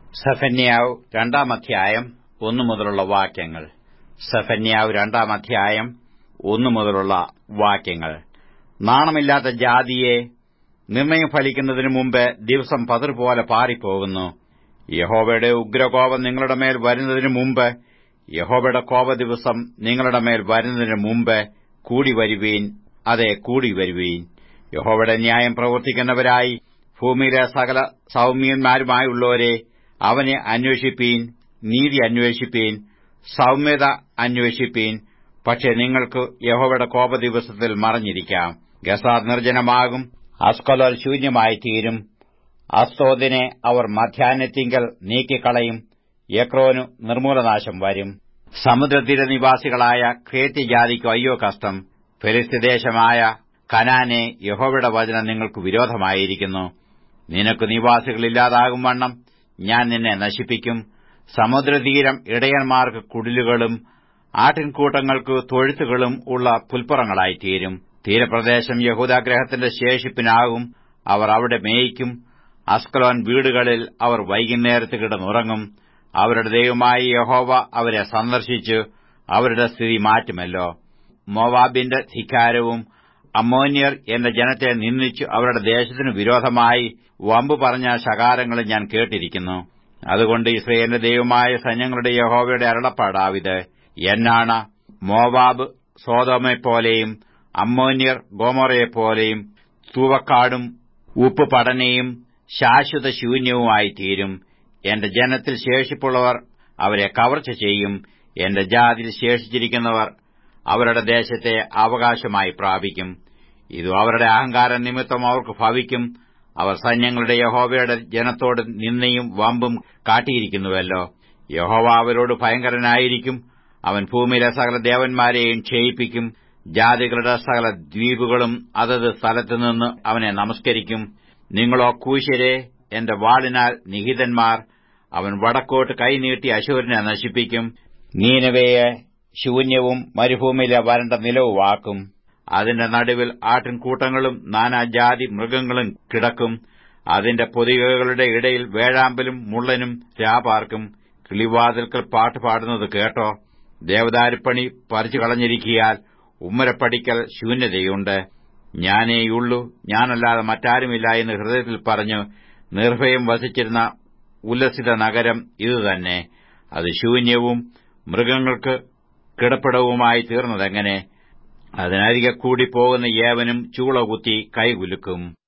സഫന്യാവ് രണ്ടാം അധ്യായം ഒന്നു മുതലുള്ള വാക്യങ്ങൾ സഫന്യാവ് രണ്ടാം അധ്യായം ഒന്നു മുതലുള്ള വാക്യങ്ങൾ നാണമില്ലാത്ത ജാതിയെ നിർണയം ഫലിക്കുന്നതിനു മുമ്പ് ദിവസം പതിർ പോലെ പാറിപ്പോകുന്നു യഹോവയുടെ ഉഗ്രകോപം നിങ്ങളുടെ മേൽ വരുന്നതിനു മുമ്പ് യഹോവയുടെ കോപദിവസം നിങ്ങളുടെ മേൽ വരുന്നതിനു മുമ്പ് കൂടി വരുവീൻ അതെ കൂടി വരുവീൻ യഹോവയുടെ ന്യായം പ്രവർത്തിക്കുന്നവരായി ഭൂമിയിലെ സകല സൌമ്യന്മാരുമായുള്ളവരെ അവനെ അന്വേഷിപ്പീൻ നീതി അന്വേഷിപ്പീൻ സൌമ്യത അന്വേഷിപ്പീൻ പക്ഷെ നിങ്ങൾക്ക് യഹോവയുടെ കോപദിവസത്തിൽ മറഞ്ഞിരിക്കാം ഗസാദ് നിർജ്ജനമാകും അസ്കലോൽ ശൂന്യമായിത്തീരും അസ്തോദിനെ അവർ മധ്യാഹ്നത്തിങ്കൽ നീക്കിക്കളയും യക്രോനു നിർമ്മൂലനാശം വരും സമുദ്രതീര നിവാസികളായ ക്രേത്യജാതിക്കു അയ്യോ കഷ്ടം ഫെലിസ്തദേശമായ കനാനെ യഹോവയുടെ വചനം നിങ്ങൾക്ക് വിരോധമായിരിക്കുന്നു നിനക്ക് നിവാസികളില്ലാതാകും വണ്ണം ഞാൻ നിന്നെ നശിപ്പിക്കും സമുദ്രതീരം ഇടയന്മാർക്ക് കുടിലുകളും ആട്ടിൻകൂട്ടങ്ങൾക്ക് തൊഴുത്തുകളും ഉള്ള പുൽപ്പുറങ്ങളായിത്തീരും തീരപ്രദേശം യഹൂദാഗ്രഹത്തിന്റെ ശേഷിപ്പിനാകും അവർ അവിടെ മേയിക്കും അസ്കലോൻ വീടുകളിൽ അവർ വൈകുന്നേരത്ത് കിടന്നുറങ്ങും അവരുടെ ദൈവമായ യഹോവ അവരെ സന്ദർശിച്ച് അവരുടെ സ്ഥിതി മാറ്റുമല്ലോ മോവാബിന്റെ ധിക്കാരവും അമ്മോന്യർ എന്റെ ജനത്തെ നിന്ദിച്ചു അവരുടെ ദേശത്തിനു വിരോധമായി വമ്പ് പറഞ്ഞ ശകാരങ്ങളും ഞാൻ കേട്ടിരിക്കുന്നു അതുകൊണ്ട് ഇസ്രയേലിന്റെ ദൈവമായ സൈന്യങ്ങളുടെ യഹോവയുടെ അരുളപ്പാടാവിത് എന്നാണ് മോവാബ് സോതോമെപ്പോലെയും അമ്മോന്യർ ഗോമോറയെപ്പോലെയും തൂവക്കാടും ഉപ്പ് പടനയും ശാശ്വത ശൂന്യവുമായിത്തീരും എന്റെ ജനത്തിൽ ശേഷിപ്പുള്ളവർ അവരെ കവർച്ച ചെയ്യും എന്റെ ജാതിയിൽ ശേഷിച്ചിരിക്കുന്നവർ അവരുടെ ദേശത്തെ അവകാശമായി പ്രാപിക്കും ഇതു അവരുടെ അഹങ്കാര നിമിത്തം അവർക്ക് ഭവിക്കും അവർ സൈന്യങ്ങളുടെ യഹോവയുടെ ജനത്തോട് നിന്നയും വമ്പും കാട്ടിയിരിക്കുന്നുവല്ലോ യഹോവ അവരോട് ഭയങ്കരനായിരിക്കും അവൻ ഭൂമിയിലെ സകല ദേവന്മാരെയും ക്ഷയിപ്പിക്കും ജാതികളുടെ സകല ദ്വീപുകളും അതത് സ്ഥലത്തുനിന്ന് അവനെ നമസ്കരിക്കും നിങ്ങളോ കൂശരെ എന്റെ വാളിനാൽ നിഹിതന്മാർ അവൻ വടക്കോട്ട് കൈനീട്ടി അശൂരിനെ നശിപ്പിക്കും നീനവയെ ശൂന്യവും മരുഭൂമിയിലെ വരണ്ട നിലവുമാക്കും അതിന്റെ നടുവിൽ ആട്ടിൻകൂട്ടങ്ങളും നാനാജാതി മൃഗങ്ങളും കിടക്കും അതിന്റെ പൊതികകളുടെ ഇടയിൽ വേഴാമ്പലും മുള്ളനും രാപാർക്കും കിളിവാതിൽക്കൽ പാട്ടുപാടുന്നത് കേട്ടോ ദേവദാരുപ്പണി പറിച്ചു കളഞ്ഞിരിക്കിയാൽ ഉമ്മരപ്പടിക്കൽ ശൂന്യതയുണ്ട് ഞാനേയുള്ളൂ ഞാനല്ലാതെ മറ്റാരുമില്ല എന്ന് ഹൃദയത്തിൽ പറഞ്ഞു നിർഭയം വസിച്ചിരുന്ന ഉല്ലസിത നഗരം ഇതുതന്നെ അത് ശൂന്യവും മൃഗങ്ങൾക്ക് കിടപ്പിടവുമായി തീർന്നതെങ്ങനെ അതിനരികെ കൂടി പോകുന്ന ഏവനും ചൂളകുത്തി കൈകുലുക്കും